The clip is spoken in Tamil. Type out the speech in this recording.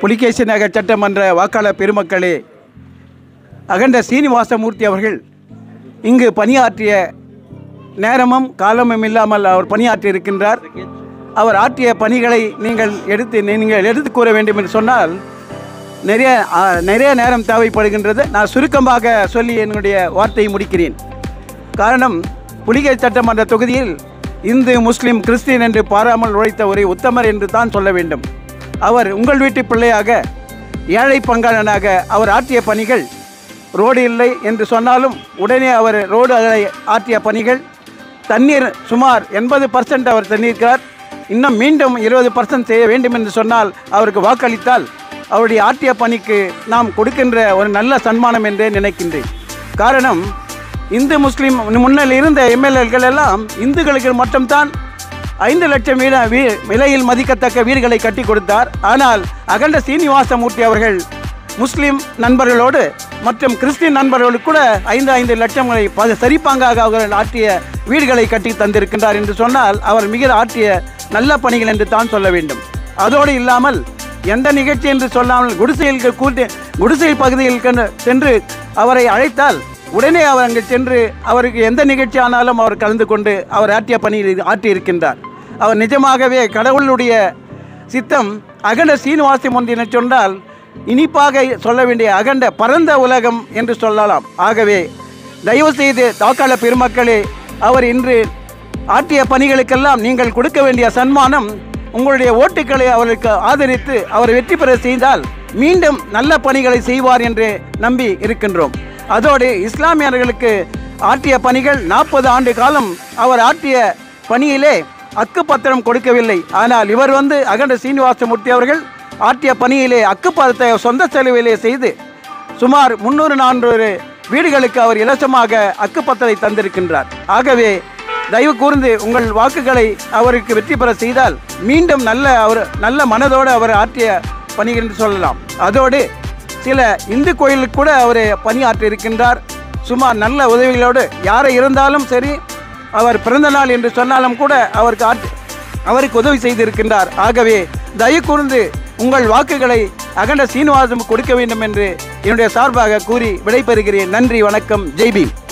புலிகேசி நகர் சட்டமன்ற வாக்காளர் பெருமக்களே அகண்ட சீனிவாசமூர்த்தி அவர்கள் இங்கு பணியாற்றிய நேரமும் காலமும் இல்லாமல் அவர் பணியாற்றி இருக்கின்றார் அவர் ஆற்றிய பணிகளை நீங்கள் எடுத்து நீங்கள் எடுத்து கூற வேண்டும் என்று சொன்னால் நிறைய ஆ, நிறைய நேரம் தேவைப்படுகின்றது நான் சுருக்கமாக சொல்லி என்னுடைய வார்த்தையை முடிக்கிறேன் காரணம் புலிகை சட்டமன்ற தொகுதியில் இந்து முஸ்லிம் கிறிஸ்டியன் என்று பாராமல் உழைத்த ஒரு உத்தமர் என்று தான் சொல்ல வேண்டும் அவர் உங்கள் வீட்டு பிள்ளையாக ஏழை பங்காளனாக அவர் ஆற்றிய பணிகள் ரோடு இல்லை என்று சொன்னாலும் உடனே அவர் ரோடுகளை ஆற்றிய பணிகள் தண்ணீர் சுமார் எண்பது பர்சன்ட் அவர் தண்ணீர்க்கிறார் இன்னும் மீண்டும் இருபது பர்சன்ட் செய்ய வேண்டும் என்று சொன்னால் அவருக்கு வாக்களித்தால் அவருடைய ஆற்றிய பணிக்கு நாம் கொடுக்கின்ற ஒரு நல்ல சன்மானம் என்றே நினைக்கின்றேன் காரணம் இந்து முஸ்லீம் முன்னில் இருந்த எம்எல்ஏக்கள் எல்லாம் இந்துக்களுக்கு மட்டும்தான் ஐந்து லட்சம் வீட வீ விலையில் மதிக்கத்தக்க வீடுகளை கட்டி கொடுத்தார் ஆனால் அகண்ட சீனிவாசமூர்த்தி அவர்கள் முஸ்லிம் நண்பர்களோடு மற்றும் கிறிஸ்டின் நண்பர்களோடு கூட ஐந்து ஐந்து லட்சங்களை ப- சரிப்பாங்காக அவர்கள் ஆற்றிய வீடுகளை கட்டி தந்திருக்கின்றார் என்று சொன்னால் அவர் மிக ஆற்றிய நல்ல பணிகள் என்று தான் சொல்ல வேண்டும் அதோடு இல்லாமல் எந்த நிகழ்ச்சி என்று சொல்லாமல் குடிசையில் கூட்டு குடிசையில் பகுதியில் கண்டு- சென்று அவரை அழைத்தால் உடனே அவர் அங்கு சென்று அவருக்கு எந்த நிகழ்ச்சி ஆனாலும் அவர் கலந்து கொண்டு அவர் ஆற்றிய பணியில் ஆற்றியிருக்கின்றார் அவர் நிஜமாகவே கடவுளுடைய சித்தம் அகண்ட சீனிவாசி ஒன்றினை சொன்னால் இனிப்பாக சொல்ல வேண்டிய அகண்ட பரந்த உலகம் என்று சொல்லலாம் ஆகவே தயவு செய்து வாக்காளர் பெருமக்களே அவர் இன்று ஆற்றிய பணிகளுக்கெல்லாம் நீங்கள் கொடுக்க வேண்டிய சன்மானம் உங்களுடைய ஓட்டுக்களை அவருக்கு ஆதரித்து அவர் வெற்றி பெற செய்தால் மீண்டும் நல்ல பணிகளை செய்வார் என்று நம்பி இருக்கின்றோம் அதோடு இஸ்லாமியர்களுக்கு ஆற்றிய பணிகள் நாற்பது ஆண்டு காலம் அவர் ஆற்றிய பணியிலே அக்குப்பத்திரம் கொடுக்கவில்லை ஆனால் இவர் வந்து அகண்ட சீனிவாசமூர்த்தி அவர்கள் ஆற்றிய பணியிலே அக்குப்பத்திரத்தை சொந்த செலவிலே செய்து சுமார் முன்னூறு நானூறு வீடுகளுக்கு அவர் இலவசமாக அக்குப்பத்திரை தந்திருக்கின்றார் ஆகவே தயவு கூர்ந்து உங்கள் வாக்குகளை அவருக்கு வெற்றி பெற செய்தால் மீண்டும் நல்ல அவர் நல்ல மனதோடு அவர் ஆற்றிய பணிகள் என்று சொல்லலாம் அதோடு சில இந்து கோயிலுக்கு கூட அவர் பணியாற்றி இருக்கின்றார் சுமார் நல்ல உதவிகளோடு யாரை இருந்தாலும் சரி அவர் பிறந்த நாள் என்று சொன்னாலும் கூட அவருக்கு ஆற்று அவருக்கு உதவி செய்திருக்கின்றார் ஆகவே தயவு கூர்ந்து உங்கள் வாக்குகளை அகண்ட சீனிவாசம் கொடுக்க வேண்டும் என்று என்னுடைய சார்பாக கூறி விடைபெறுகிறேன் நன்றி வணக்கம் ஜெய்பீம்